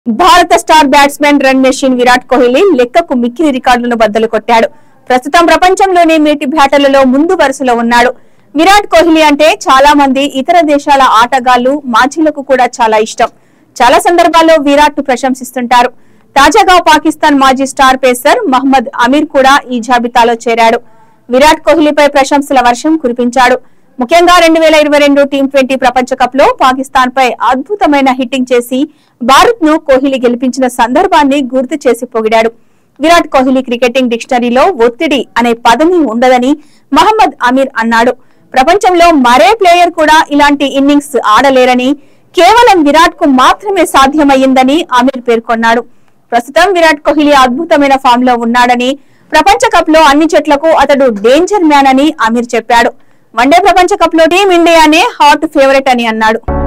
భారత star batsmen run machine Virat Kohli లెక్కకు మిక్కిలి రికార్డులను బద్దలు కొట్టాడు ప్రస్తుతం ప్రపంచంలోనే మేటి బ్యాటర్లలో ముందు వరుసలో ఉన్నాడు విరాట్ కోహ్లీ అంటే చాలా మంది ఇతర దేశాల ఆటగాళ్లు మాజీలకు కూడా చాలా ఇష్టం చాలా సందర్భాల్లో విరాట్ ను ప్రశంసిస్తుంటారు తాజాగా పాకిస్తాన్ మాజీ స్టార్ పేసర్ మహ్మద్ అమీర్ కూడా ఈ జాబితాలో చేరాడు విరాట్ కోహ్లీపై ప్రశంసల వర్షం కురిపించాడు ముఖ్యంగా రెండు వేల ఇరవై రెండు టీ ట్వంటీ ప్రపంచ కప్ లో పాకిస్తాన్ పై అద్భుతమైన హిట్టింగ్ చేసి భారత్ ను కోహ్లీ గెలిపించిన సందర్భాన్ని గుర్తు చేసి పొగిడాడు విరాట్ కోహ్లీ క్రికెటింగ్ డిక్షనరీలో ఒత్తిడి అనే పదమి ఉండదని మహమ్మద్ అమీర్ అన్నాడు ప్రపంచంలో మరే ప్లేయర్ కూడా ఇలాంటి ఇన్నింగ్స్ ఆడలేరని కేవలం విరాట్ కు మాత్రమే సాధ్యమయ్యిందని అమీర్ పేర్కొన్నాడు ప్రస్తుతం విరాట్ కోహ్లీ అద్భుతమైన ఫామ్ లో ఉన్నాడని ప్రపంచ కప్ లో అన్ని జట్లకు అతడు డేంజర్ మ్యాన్ అని అమీర్ చెప్పాడు వన్డే ప్రపంచ కప్ లో టీం ఇండియానే హాట్ ఫేవరెట్ అని అన్నాడు